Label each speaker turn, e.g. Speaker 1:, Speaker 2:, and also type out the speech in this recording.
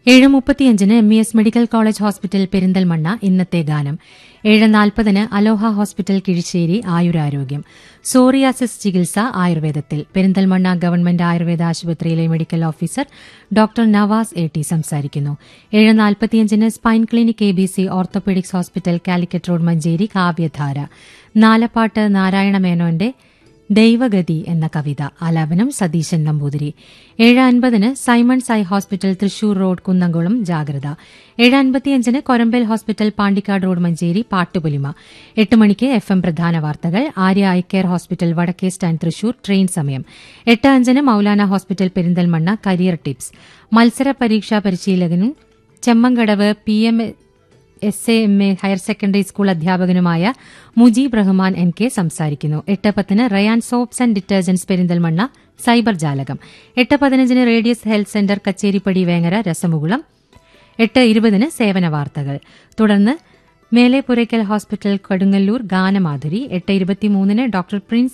Speaker 1: ഏഴ് മുപ്പത്തിയഞ്ചിന് M E S medical college hospital Perinthalmanna ഇന്നത്തെ ഗാനം ഏഴ് നാൽപ്പതിന് അലോഹ ഹോസ്പിറ്റൽ കിഴിശ്ശേരി ആയുരാരോഗ്യം സോറിയാസിസ് ചികിത്സ ആയുർവേദത്തിൽ പെരിന്തൽമണ്ണ ഗവൺമെന്റ് ആയുർവേദ ആശുപത്രിയിലെ medical officer doctor Navas A T സംസാരിക്കുന്നു ഏഴ് നാൽപ്പത്തിയഞ്ചിന് spine clinic A B C orthopaedics hospital Calicut road Manjeri കാവ്യധാര നാലപ്പാട്ട് നാരായണ മേനോന്റെ ദൈവഗതി എന്ന കവിത ആലാപനം സതീശൻ നമ്പൂതിരി ഏഴ് അൻപതിന് Simons eye hospital Thrissur road Kunnamkulam ജാഗ്രത ഏഴ് അൻപത്തിയഞ്ചിന് കൊരമ്പേൽ ഹോസ്പിറ്റൽ പാണ്ടിക്കാട് റോഡ് മഞ്ചേരി പാട്ടുപുലിമ എട്ട് മണിക്ക് എഫ് എം പ്രധാന വാർത്തകൾ ആര്യ ഐ കെയർ ഹോസ്പിറ്റൽ വടക്കേ സ്റ്റാൻഡ് തൃശൂർ ട്രെയിൻ സമയം എട്ട് അഞ്ചിന് Moulana hospital Perinthalmanna career tips മത്സര പരീക്ഷാ പരിശീലകനും Chemmankadavu P M S A M A higher secondary school അധ്യാപകനുമായ മുജീബ് റഹ്മാൻ എൻ കെ സംസാരിക്കുന്നു എട്ട് പത്തിന് Rayan soaps and detergents Perinthalmanna cyber ജാലകം എട്ട് പതിനഞ്ചിന് radius health centre Kacheripadi Vengara രസമുകുളം എട്ട് ഇരുപതിന് സേവന വാർത്തകൾ തുടർന്ന് മേലെപുരയ്ക്കൽ ഹോസ്പിറ്റൽ കൊടുങ്ങല്ലൂർ ഗാനമാധുരി എട്ട് ഇരുപത്തിമൂന്നിന് ഡോക്ടർ പ്രിൻസ്